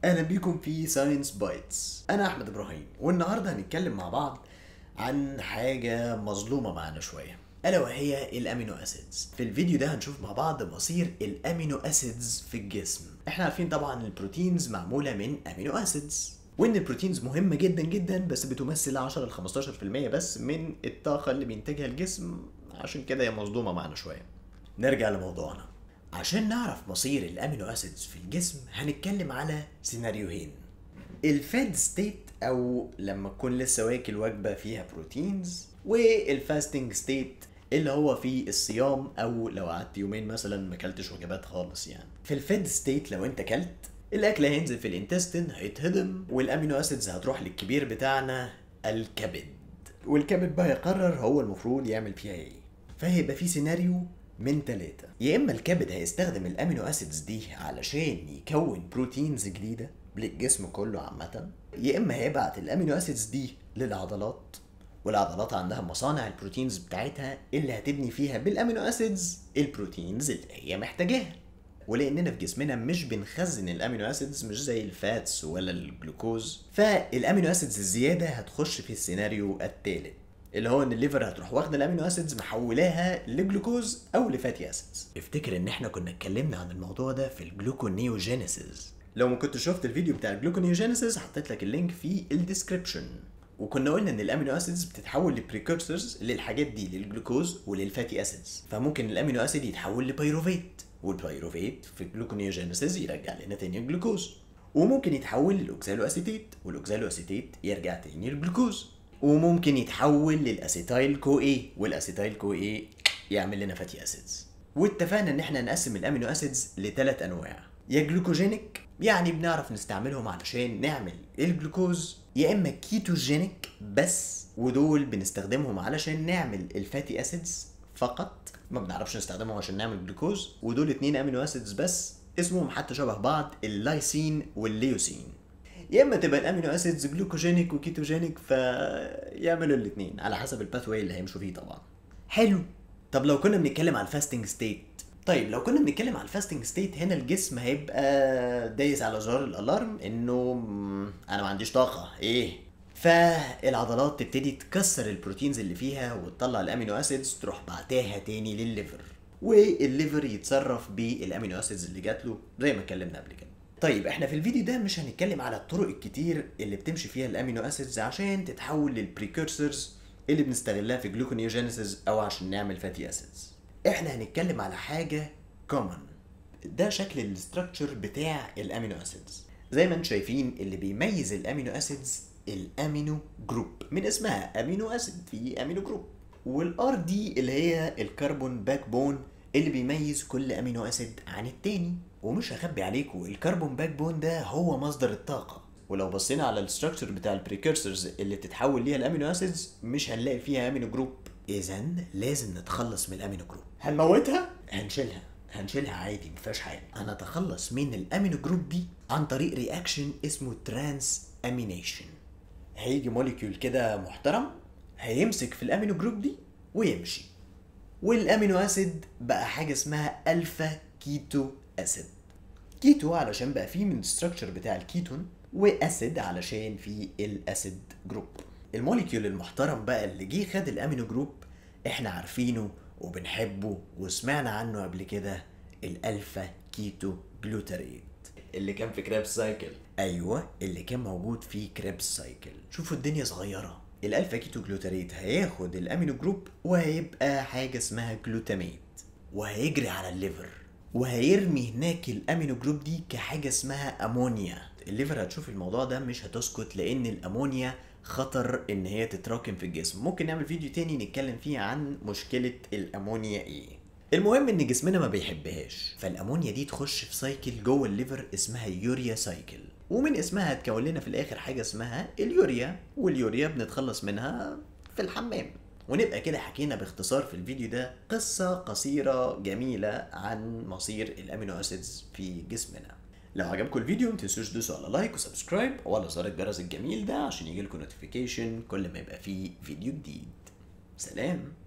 اهلا بيكم في ساينس بايتس انا احمد ابراهيم والنهارده هنتكلم مع بعض عن حاجه مظلومه معانا شويه الا وهي الامينو اسيدز في الفيديو ده هنشوف مع بعض مصير الامينو اسيدز في الجسم احنا عارفين طبعا البروتينز معموله من امينو اسيدز وان البروتينز مهمه جدا جدا بس بتمثل 10 ل 15% بس من الطاقه اللي بينتجها الجسم عشان كده هي مصدومه معانا شويه نرجع لموضوعنا عشان نعرف مصير الامينو اسيدز في الجسم هنتكلم على سيناريوهين الفاد ستيت او لما تكون لسه واكل وجبه فيها بروتينز والفاستنج ستيت اللي هو في الصيام او لو قعدت يومين مثلا ما اكلتش وجبات خالص يعني في الفيد ستيت لو انت كلت الاكل هينزل في الانتستين هيتهضم والامينو اسيدز هتروح للكبير بتاعنا الكبد والكبد بقى يقرر هو المفروض يعمل فيها ايه فهيبقى في سيناريو من ثلاثة يا إما الكبد هيستخدم الأمينو أسيدز دي علشان يكون بروتينز جديدة للجسم كله عامة يا إما هيبعت الأمينو أسيدز دي للعضلات والعضلات عندها مصانع البروتينز بتاعتها اللي هتبني فيها بالأمينو أسيدز البروتينز اللي هي محتاجاها ولاننا في جسمنا مش بنخزن الامينو اسيدز مش زي الفاتس ولا الجلوكوز فالامينو اسيدز الزياده هتخش في السيناريو الثالث اللي هو ان الليفر هتروح واخده الامينو اسيدز محولاها لجلوكوز او لفاتي اسيدز افتكر ان احنا كنا اتكلمنا عن الموضوع ده في الجلوكونيوجينيسيس لو ما كنت شفت الفيديو بتاع الجلوكونيوجينيسيس حطيت لك اللينك في الديسكربشن وكنا قلنا ان الامينو اسيدز بتتحول لبريكورسورز للحاجات دي للجلوكوز وللفاتي اسيدز فممكن الامينو اسيد يتحول لبيروفيت والبيروفيت في الجلوكونيوجينيسيس يرجع لنا تاني الجلوكوز وممكن يتحول للاوكسالو اسيتيت والاوكسالو اسيتيت يرجع تاني للجلوكوز وممكن يتحول للاسيتايل كو اي والاسيتايل كو اي يعمل لنا فاتي اسيدز واتفقنا ان احنا نقسم الامينو اسيدز لثلاث انواع يا جلوكوجينيك يعني بنعرف نستعملهم علشان نعمل الجلوكوز يا اما كيتوجينيك بس ودول بنستخدمهم علشان نعمل الفاتي اسيدز فقط ما بنعرفش نستخدمهم عشان نعمل جلوكوز ودول اتنين امينو اسيدز بس اسمهم حتى شبه بعض اللايسين والليوسين يا اما تبقى الامينو اسيدز جلوكوجينيك وكيتوجينيك فيعملوا الاثنين على حسب الباث واي اللي هيمشوا فيه طبعا حلو طب لو كنا بنتكلم على الفاستنج ستيت طيب لو كنا بنتكلم على الفاستنج ستيت هنا الجسم هيبقى دايس على زرار الالارم انه مم، انا ما عنديش طاقه ايه فالعضلات تبتدي تكسر البروتينز اللي فيها وتطلع الامينو اسيدز تروح بعتاها تاني للليفر والليفر يتصرف بالامينو اسيدز اللي جات له زي ما اتكلمنا قبل كده طيب احنا في الفيديو ده مش هنتكلم على الطرق الكتير اللي بتمشي فيها الامينو اسيدز عشان تتحول للبريكورسورز اللي بنستغلها في جلوكونيوجينيسيس او عشان نعمل فاتي اسيدز احنا هنتكلم على حاجه كومن ده شكل الاستراكشر بتاع الامينو اسيدز زي ما انتم شايفين اللي بيميز الامينو اسيدز الامينو جروب من اسمها امينو اسيد في امينو جروب والار دي اللي هي الكربون باك بون اللي بيميز كل امينو اسيد عن التاني ومش هخبي عليكم الكربون باك بون ده هو مصدر الطاقه ولو بصينا على الستراكشر بتاع البريكورسورز اللي بتتحول ليها الامينو اسيدز مش هنلاقي فيها امينو جروب اذا لازم نتخلص من الامينو جروب هنموتها هنشيلها هنشيلها عادي مفيهاش حاجه هنتخلص من الامينو جروب دي عن طريق رياكشن اسمه ترانس امينيشن هيجي موليكيول كده محترم هيمسك في الامينو جروب دي ويمشي والامينو اسيد بقى حاجه اسمها الفا كيتو اسيد كيتو علشان بقى فيه من الستراكشر بتاع الكيتون واسيد علشان فيه الاسيد جروب الموليكيول المحترم بقى اللي جه خد الامينو جروب احنا عارفينه وبنحبه وسمعنا عنه قبل كده الالفا كيتو جلوتاريت اللي كان في كريبس سايكل ايوه اللي كان موجود في كريبس سايكل شوفوا الدنيا صغيره الالفا كيتو جلوتاريت هياخد الامينو جروب وهيبقى حاجه اسمها جلوتاميت وهيجري على الليفر وهيرمي هناك الامينو جروب دي كحاجه اسمها امونيا الليفر هتشوف الموضوع ده مش هتسكت لان الامونيا خطر ان هي تتراكم في الجسم ممكن نعمل فيديو تاني نتكلم فيه عن مشكله الامونيا ايه المهم ان جسمنا ما بيحبهاش فالامونيا دي تخش في سايكل جوه الليفر اسمها يوريا سايكل ومن اسمها هتكون لنا في الاخر حاجه اسمها اليوريا واليوريا بنتخلص منها في الحمام ونبقى كده حكينا باختصار في الفيديو ده قصة قصيرة جميلة عن مصير الامينو اسيدز في جسمنا لو عجبكم الفيديو متنسوش تدوسوا على لايك وسبسكرايب وعلى زر الجرس الجميل ده عشان يجيلكم نوتيفيكيشن كل ما يبقى فيه فيديو جديد سلام